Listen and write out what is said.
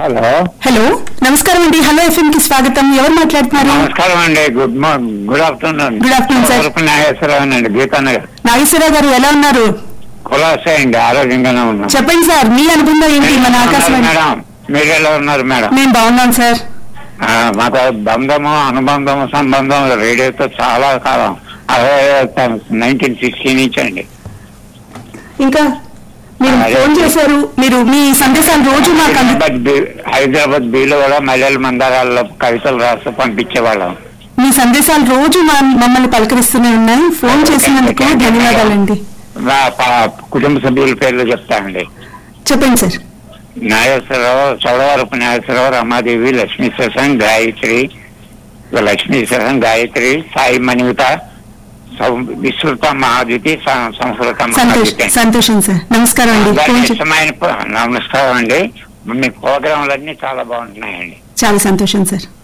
Hello hello నమస్కారం అండి hello FM కి స్వాగతం ఎవరు మాట్లాడుతున్నారు నమస్కారం అండి good morning good afternoon Good afternoon, sir. Nageswararao అండి గీతానగర్ నాగేశ్వరరావు గారు ఎలా ఉన్నారు కులాసే అండి ఆరోగ్యంగానే ఉన్నాం చెప్పండి సార్ మీ అనుబంధం ఏంటి మన ఉన్నారు ఆకాశవాణి మేడం మీరు ఎలా ఉన్నారు మేడం మేము బాగున్నాం సార్ ఆ, మాకు బంధము అనుబంధము సంబంధం రేడియోతో చాలా కాలం అదే నైన్టీన్ సిక్స్టీ నుంచి అండి ఇంకా మీరు అదే. ఫోన్ చేశారు మీరు మీ సందేశాలు రోజు మాకు అంది హైదరాబాద్ బీ- హైదరాబాద్ బీలో కూడా మల్లెల మందారాల్లో కవితలు రాసి పంపించేవాళ్ళం మీ సందేశాలు రోజు మా- మమ్మల్ని పలకరిస్తూనే ఉన్నాయి ఫోన్ చేసినందుకు ధన్యవాదాలండి మా ప- కుటుంబ సభ్యుల పేర్లు చెప్తానండి చెప్పండి సార్ నాగేశ్వరరావు చౌడవరపు నాగేశ్వరరావు రమాదేవి లక్ష్మీ శశాంక్ గాయత్రి లక్ష్మీ శశాంక్ గాయత్రి సాయి మణిమిత సం- విస్తృత మహాద్యుతి సం- సంస్కృత సంతోష్ మహాద్యుతి సంతోషం సార్ నమస్కారం అండి దానికి ఫోన్ చే- ఇష్టమైన ప- నమస్కారం అండి మీ ప్రోగ్రాంలన్నీ చాలా బాగుంటున్నాయండి చాలా సంతోషం సార్